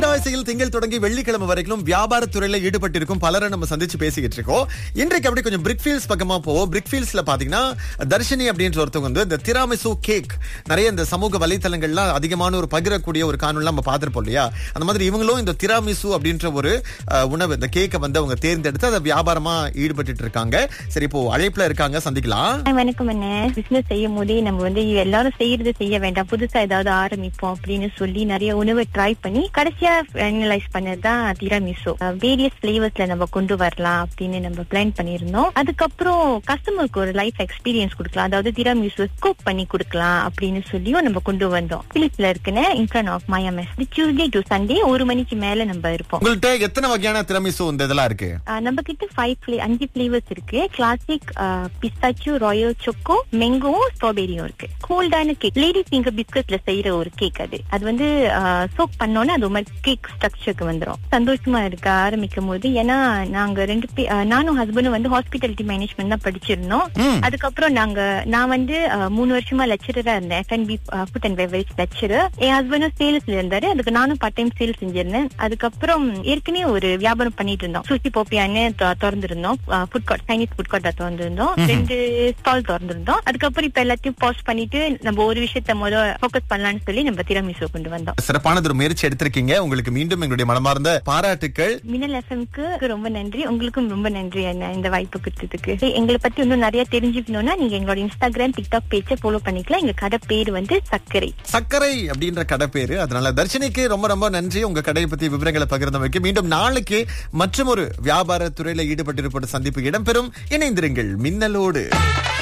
தீராசையில் திங்கள் தொடங்கி வெள்ளிக்கிழமை வரைக்கும் வியாபார துறையில ஈடுபட்டிருக்கும் பலரை நம்ம சந்திச்சு பேசிக்கிட்டு இருக்கோம் இன்றைக்கு அப்படி கொஞ்சம் பிரிக்ஃபீல்ட்ஸ் பக்கமா போவோம் பிரிக்ஃபீல்ட்ஸ்ல பாத்தீங்கன்னா தர்ஷினி அப்படின்ற ஒருத்தவங்க வந்து இந்த திராமிசு கேக் நிறைய இந்த சமூக வலைத்தளங்கள்ல அதிகமான ஒரு பகிரக்கூடிய ஒரு காணொலி நம்ம பார்த்திருப்போம் இல்லையா அந்த மாதிரி இவங்களும் இந்த திராமிசு அப்படின்ற ஒரு அஹ், உணவு இந்த கேக்கை வந்து அவங்க தேர்ந்தெடுத்து அதை வியாபாரமா ஈடுபட்டு இருக்காங்க சரி இப்போ அழைப்புல இருக்காங்க சந்திக்கலாம் Hi, வணக்கம் அண்ணே பிசினஸ் செய்யும் போதே நம்ம வந்து எல்லாரும் செய்யறது செய்ய வேண்டாம் புதுசா ஏதாவது ஆரம்பிப்போம் அப்படின்னு சொல்லி நிறைய உணவை ட்ரை பண்ணி கடைசியா ஃபைனலைஸ் பண்ணதுதான் திராமிசோ வேரியஸ் பிளேவர்ஸ்ல நம்ம கொண்டு வரலாம் அப்படின்னு நம்ம பிளான் பண்ணியிருந்தோம் அதுக்கப்புறம் கஸ்டமருக்கு ஒரு லைஃப் எக்ஸ்பீரியன்ஸ் கொடுக்கலாம் அதாவது திராமிசோ குக் பண்ணி கொடுக்கலாம் அப்படின்னு சொல்லியும் நம்ம கொண்டு வந்தோம் பிலிப்ஸ்ல இருக்குன்னு இன்ஃபிரன் ஆஃப் மயாமெஸ் டியூஸ்டே டு சண்டே ஒரு மணிக்கு மேல நம்ம இருப்போம் உங்கள்ட்ட எத்தனை வகையான திறமிசு இந்த இதெல்லாம் இருக்கு ஆஹ் நம்ம கிட்ட ஃபைவ் ஃபிளே அஞ்சு ஃபிளேவர்ஸ் இருக்கு கிளாசிக் பிஸ்தாச்சு ராயல் சொக்கோ மெங்கோவும் ஸ்ட்ராபெரியும் இருக்கு கோல்டான கேக் லேடி ஃபிங்கர் பிஸ்கட்ல செய்யற ஒரு கேக் அது அது வந்து சோக் பண்ணோன்னே அது ஒரு மாதிரி கேக் ஸ்ட்ரக்சருக்கு வந்துரும் சந்தோஷமா இருக்க ஆரம்பிக்கும் போது ஏன்னா நாங்க ரெண்டு பே ஆஹ் நானும் ஹஸ்பண்டும் வந்து ஹாஸ்பிட்டாலிட்டி மேனேஜ்மெண்ட் தான் படிச்சிருந்தோம் ம். அதுக்கப்புறம் நாங்க நான் வந்து ஆஹ், மூணு வருஷமா லெக்சரரா இருந்தேன் FNB food and beverage lecturer என் ஹஸ்பண்டும் சேல்ஸ்ல இருந்தாரு அதுக்கு நானும் பார்ட் டைம் சேல்ஸ் செஞ்சிருந்தேன் அதுக்கப்புறம் ஏற்கனவே ஒரு வியாபாரம் பண்ணிட்டு இருந்தோம் சுசி போப்பியான்னு தொ- திறந்திருந்தோம் ஃபுட் கோர்ட் சைனீஸ் ஃபுட் கோர்ட்டா திறந்திருந்தோம் ரெண்டு ஸ்டால் திறந்திருந்தோம் அதுக்கப்புறம் இப்ப எல்லாத்தையும் பாஸ் பண்ணிட்டு நம்ம ஒரு விஷயத்த முதல் ஃபோக்கஸ் பண்ணலாம்னு சொல்லி நம்ம திறமிசோ கொண்டு வந்தோம் சிறப்பானது ஒரு முயற்சி எடுத்திருக்கீங்க உங்களுக்கு மீண்டும் எங்களுடைய மனமார்ந்த பாராட்டுக்கள் மின்னல் எஃப்எம்க்கு ரொம்ப நன்றி உங்களுக்கும் ரொம்ப நன்றி அண்ணா இந்த வாய்ப்பு கொடுத்ததுக்கு எங்களை பத்தி இன்னும் நிறைய தெரிஞ்சுக்கணும்னா நீங்க எங்களோட இன்ஸ்டாகிராம் டிக்டாக் பேஜை ஃபாலோ பண்ணிக்கலாம் எங்க கடை பேர் வந்து சர்க்கரை சர்க்கரை அப்படின்ற கடை பேரு அதனால தர்ஷினிக்கு ரொம்ப ரொம்ப நன்றி உங்க கடையை பத்தி விவரங்களை பகிர்ந்தமைக்கு மீண்டும் நாளைக்கு மற்றும் ஒரு வியாபார துறையில ஈடுபட்டிருப்போட சந்திப்பு இடம்பெறும் இணைந்திருங்கள் மின்னலோடு